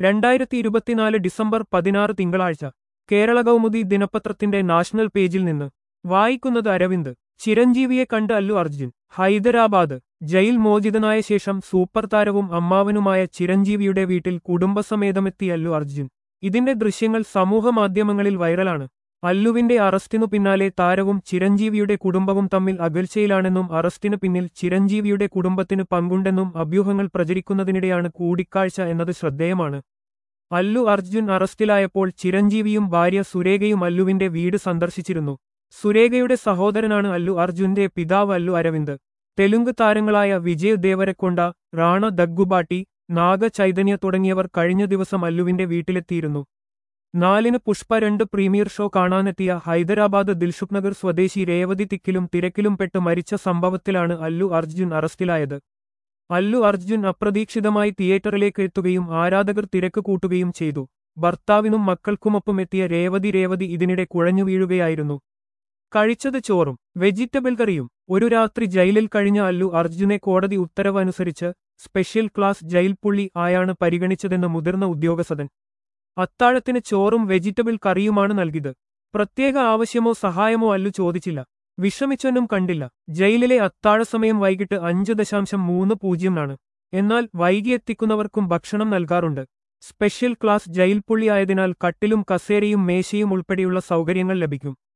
രണ്ടായിരത്തി ഇരുപത്തിനാല് ഡിസംബർ പതിനാറ് തിങ്കളാഴ്ച കേരള കൗമുദി ദിനപത്രത്തിന്റെ നാഷണൽ പേജിൽ നിന്ന് വായിക്കുന്നത് അരവിന്ദ് ചിരഞ്ജീവിയെ കണ്ട് അല്ലു അർജുൻ ഹൈദരാബാദ് ജയിൽ മോചിതനായ ശേഷം സൂപ്പർ താരവും അമ്മാവനുമായ ചിരഞ്ജീവിയുടെ വീട്ടിൽ കുടുംബസമേതമെത്തി അല്ലു അർജുൻ ഇതിന്റെ ദൃശ്യങ്ങൾ സമൂഹമാധ്യമങ്ങളിൽ വൈറലാണ് അല്ലുവിന്റെ അറസ്റ്റിനു പിന്നാലെ താരവും ചിരഞ്ജീവിയുടെ കുടുംബവും തമ്മിൽ അകൽച്ചയിലാണെന്നും അറസ്റ്റിനു പിന്നിൽ ചിരഞ്ജീവിയുടെ കുടുംബത്തിന് പങ്കുണ്ടെന്നും അഭ്യൂഹങ്ങൾ പ്രചരിക്കുന്നതിനിടെയാണ് കൂടിക്കാഴ്ച എന്നത് ശ്രദ്ധേയമാണ് അല്ലു അർജുൻ അറസ്റ്റിലായപ്പോൾ ചിരഞ്ജീവിയും ഭാര്യ സുരേഖയും അല്ലുവിന്റെ വീട് സന്ദർശിച്ചിരുന്നു സുരേഖയുടെ സഹോദരനാണ് അല്ലു അർജുന്റെ പിതാവ് അല്ലു അരവിന്ദ് തെലുങ്ക് താരങ്ങളായ വിജയ് ദേവരക്കൊണ്ട റാണ ദഗ്ഗുബാട്ടി നാഗ ചൈതന്യ തുടങ്ങിയവർ കഴിഞ്ഞ ദിവസം അല്ലുവിന്റെ വീട്ടിലെത്തിയിരുന്നു നാലിന് പുഷ്പ രണ്ട് പ്രീമിയർ ഷോ കാണാനെത്തിയ ഹൈദരാബാദ് ദിൽഷുഖ് നഗർ സ്വദേശി രേവതി തിക്കിലും തിരക്കിലും പെട്ട് മരിച്ച സംഭവത്തിലാണ് അല്ലു അർജുൻ അറസ്റ്റിലായത് അല്ലു അർജുൻ അപ്രതീക്ഷിതമായി തിയേറ്ററിലേക്ക് എത്തുകയും ആരാധകർ തിരക്ക് കൂട്ടുകയും ചെയ്തു ഭർത്താവിനും മക്കൾക്കുമൊപ്പം എത്തിയ രേവതി രേവതി ഇതിനിടെ കുഴഞ്ഞു വീഴുകയായിരുന്നു കഴിച്ചത് ചോറും വെജിറ്റബിൾ കറിയും ഒരു രാത്രി ജയിലിൽ കഴിഞ്ഞ അല്ലു അർജുനെ കോടതി ഉത്തരവ് അനുസരിച്ച് സ്പെഷ്യൽ ക്ലാസ് ജയിൽ പുള്ളി ആയാണ് പരിഗണിച്ചതെന്ന് മുതിർന്ന ഉദ്യോഗസ്ഥൻ അത്താഴത്തിന് ചോറും വെജിറ്റബിൾ കറിയുമാണ് നൽകിയത് പ്രത്യേക ആവശ്യമോ സഹായമോ അല്ലു ചോദിച്ചില്ല വിഷമിച്ചൊന്നും കണ്ടില്ല ജയിലിലെ അത്താഴ സമയം വൈകിട്ട് അഞ്ച് ദശാംശം മൂന്ന് പൂജ്യമാണ് എന്നാൽ വൈകിയെത്തിക്കുന്നവർക്കും ഭക്ഷണം നൽകാറുണ്ട് സ്പെഷ്യൽ ക്ലാസ് ജയിൽ പുള്ളി ആയതിനാൽ കട്ടിലും കസേരയും മേശയും ഉൾപ്പെടെയുള്ള സൗകര്യങ്ങൾ ലഭിക്കും